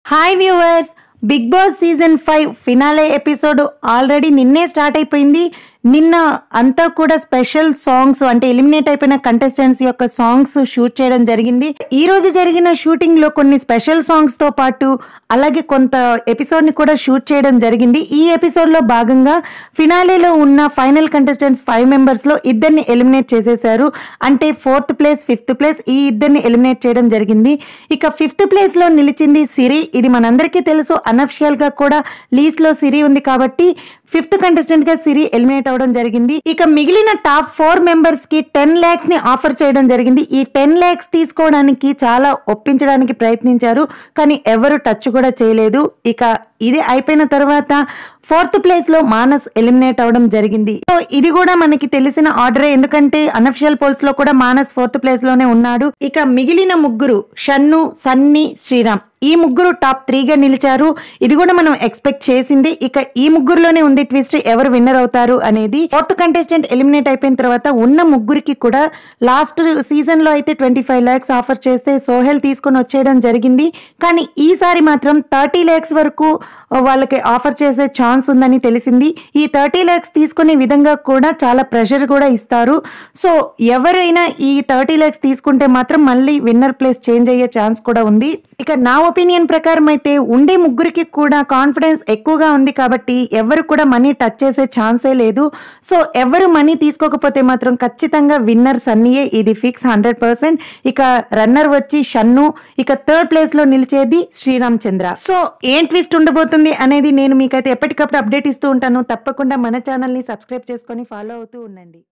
hi viewers Bigg Boss season five finale episode already నిన్నే start అయిపోయింది నిన్న అంతా కూడా స్పెషల్ సాంగ్స్ అంటే ఎలిమినేట్ అయిపోయిన కంటెస్టెంట్స్ యొక్క సాంగ్స్ షూట్ చేయడం జరిగింది ఈ రోజు జరిగిన షూటింగ్ లో కొన్ని స్పెషల్ సాంగ్స్ తో పాటు అలాగే కొంత ఎపిసోడ్ ని కూడా షూట్ చేయడం జరిగింది ఈ ఎపిసోడ్ లో భాగంగా ఫినాలేలో ఉన్న ఫైనల్ కంటెస్టెంట్స్ ఫైవ్ మెంబర్స్ లో ఇద్దరిని ఎలిమినేట్ చేసేశారు అంటే ఫోర్త్ ప్లేస్ ఫిఫ్త్ ప్లేస్ ఈ ఇద్దరిని ఎలిమినేట్ చేయడం జరిగింది ఇక ఫిఫ్త్ ప్లేస్ లో నిలిచింది సిరి ఇది మనందరికీ తెలుసు అనఫిషియల్ గా కూడా లీస్ట్ లో సిరి ఉంది కాబట్టి ఫిఫ్త్ కంటెస్టెంట్ గా సిరి ఎలిమినేట్ అవడం జరిగింది ఇక మిగిలిన టాప్ ఫోర్ మెంబర్స్ కి టెన్ ల్యాక్స్ ని ఆఫర్ చేయడం జరిగింది ఈ టెన్ ల్యాక్స్ తీసుకోవడానికి చాలా ఒప్పించడానికి ప్రయత్నించారు కానీ ఎవరు టచ్ కూడా చేయలేదు ఇక ఇది అయిపోయిన తర్వాత ఫోర్త్ ప్లేస్ లో మానస్ ఎలిమినేట్ అవడం జరిగింది సో ఇది కూడా మనకి తెలిసిన ఆర్డరే ఎందుకంటే అనఫిషియల్ పోల్స్ లో కూడా మానస్ ఫోర్త్ ప్లేస్ లోనే ఉన్నాడు ఇక మిగిలిన ముగ్గురు షన్ను సన్నీ శ్రీరామ్ ఈ ముగ్గురు టాప్ త్రీగా నిలిచారు ఇది కూడా మనం ఎక్స్పెక్ట్ చేసింది ఇక ఈ ముగ్గురులోనే ఉంది ట్విస్ట్ ఎవరు విన్నర్ అవుతారు అనేది ఫోర్త్ కంటెస్టెంట్ ఎలిమినేట్ అయిపోయిన తర్వాత ఉన్న ముగ్గురికి కూడా లాస్ట్ సీజన్ లో అయితే ట్వంటీ ఫైవ్ ల్యాక్స్ ఆఫర్ చేస్తే సోహెల్ తీసుకొని వచ్చేయడం జరిగింది కానీ ఈసారి మాత్రం థర్టీ ల్యాక్స్ వరకు వాళ్ళకి ఆఫర్ చేసే ఛాన్స్ ఉందని తెలిసింది ఈ థర్టీ ల్యాక్స్ తీసుకునే విధంగా కూడా చాలా ప్రెషర్ కూడా ఇస్తారు సో ఎవరైనా ఈ థర్టీ ల్యాక్స్ తీసుకుంటే మాత్రం మళ్ళీ విన్నర్ ప్లేస్ చేంజ్ అయ్యే ఛాన్స్ కూడా ఉంది ఇక నా ఒపీనియన్ ప్రకారం అయితే ఉండే ముగ్గురికి కూడా కాన్ఫిడెన్స్ ఎక్కువగా ఉంది కాబట్టి ఎవరు కూడా మనీ టచ్ చేసే ఛాన్సే లేదు సో ఎవరు మనీ తీసుకోకపోతే మాత్రం ఖచ్చితంగా విన్నర్ సన్నీయే ఇది ఫిక్స్ హండ్రెడ్ పర్సెంట్ ఇక రన్నర్ వచ్చి షన్ను ఇక థర్డ్ ప్లేస్ లో నిలిచేది శ్రీరామ్ చంద్ర సో ఏం ట్విస్ట్ ఉండబోతుంది అనేది నేను మీకైతే ఎప్పటికప్పుడు అప్డేట్ ఇస్తూ ఉంటాను తప్పకుండా మన ఛానల్ ని సబ్స్క్రైబ్ చేసుకొని ఫాలో అవుతూ ఉండండి